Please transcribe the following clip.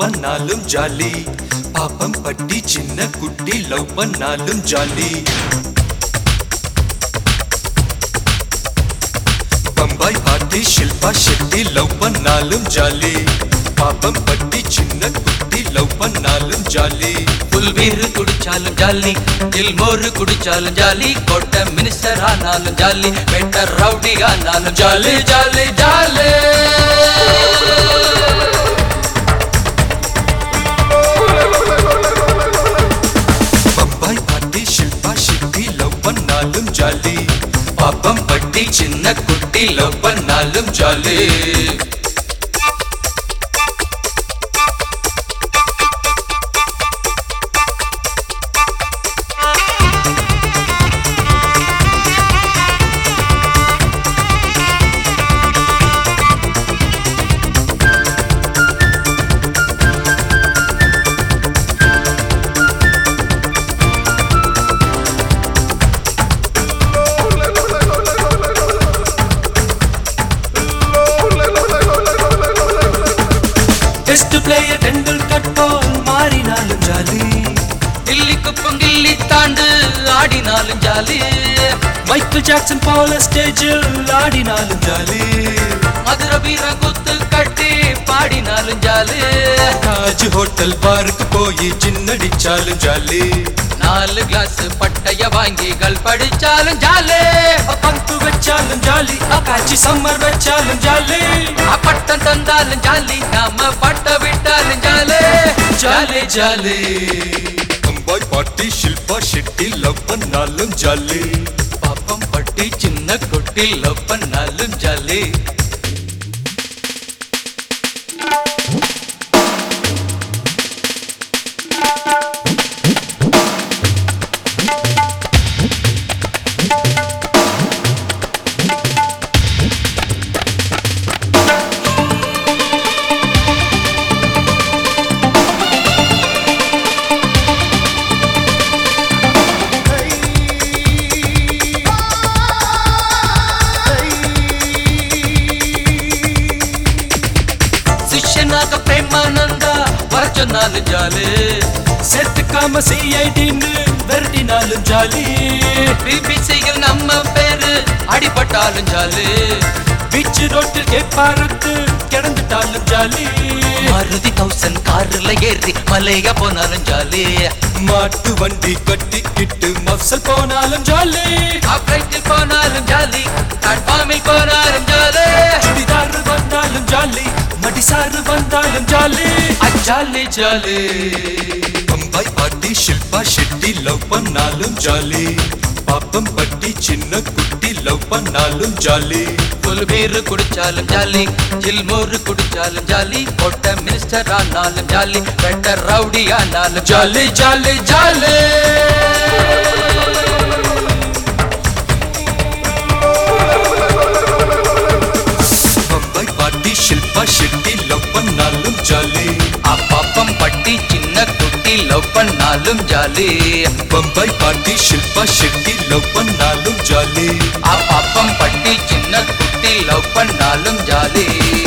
பண்ணாலும் jolly Pappampatti சின்ன குட்டி லவ் பண்ணாலும் jolly Bombay party Shilpa Shetty love பண்ணாலும் ஜாலி பாப்பம் பட்டி சின்ன குட்டி லவ் பண்ணாலும் ஜாலி புல்வீரு குடிச்சாலும் ஜாலி தில்மோரு குடிச்சாலும் ஜாலி கோட்டை மினிஸ்டர் ஆனாலும் ஜாலி பெட்டர் ரவுடி ஆனாலும் jolly jolly jolly Bombay party Shilpa Shetty love பண்ணாலும் ஜாலி பாப்பம் பட்டி சின்ன குட்டி லவ் பண்ணாலும் ஜாலி டெஸ்ட் பிளேயர் டெண்டுல்கர் போல் மாறினாலும் ஜாலி கில்லி குப்பம் கில்லி தாண்டு ஆடினாலும் ஜாலி மைக்கேல் ஜாக்சன் போல ஸ்டேஜில் ஆடினாலும் ஜாலி மதுர வீர குத்து கட்டி பாடினாலும் ஜாலி தாஜ் ஹோட்டல் பாருக்கு போய் சின்னடிச்சாலும் ஜாலி நாலு கிளாஸ் பட்டைய வாங்கிகள் படிச்சாலும் ஜாலி பங்கு வச்சாலும் ஜாலி அக்காச்சி சம்மர் வச்சாலும் ஜாலி பட்டம் தந்தாலும் ஜாலி நாம பட்ட விட்டாலும் jolly jolly jolly Bombay party Shilpa Shetty love பண்ணாலும் ஜாலி பாப்பம் பட்டி சின்ன குட்டி லவ் பண்ணாலும் ஜாலி சிஷ்யனாக பிரேமானந்தா வர சொன்னாலும் ஜாலி சேர்த்துக்காம சிஐடின்னு விரட்டினாலும் ஜாலி பிபிசியில் நம்ம பேரு அடிபட்டாலும் ஜாலி பீச் ரோட்டில் கேப்பாரத்து கிடந்துட்டாலும் ஜாலி மாருதி தௌசண்ட் கார்ல ஏறி மலைய போனாலும் ஜாலி மாட்டு வண்டி கட்டிக்கிட்டு மப்சல் போனாலும் ஜாலி ஆப்ரைட்டில் போனாலும் ஜாலி பிளாட்ஃபார்மில் போனாலும் ஜாலி சுடிதார் வந்தாலும் ஜாலி மடிசாறு வந்தாலும் jolly jolly jolly Bombay party Shilpa Shetty love பண்ணாலும் ஜாலி பாப்பம் பட்டி சின்ன குட்டி லவ் பண்ணாலும் ஜாலி புல் பீரு குடிச்சாலும் ஜாலி ஜில்மோரு குடிச்சாலும் ஜாலி கொட்ட மினிஸ்டர் ஆனாலும் ஜாலி பெட்டர் ரவுடி ஆனாலும் jolly jolly jolly Bombay party Shilpa Shetty love பண்ணாலும் ஜாலி அப்பப்பம் பட்டி சின்ன குட்டி லவ் பண்ணாலும் jolly Bombay party Shilpa Shetty love பண்ணாலும் ஜாலி அப்பப்பம் பட்டி சின்ன குட்டி லவ் பண்ணாலும் ஜாலி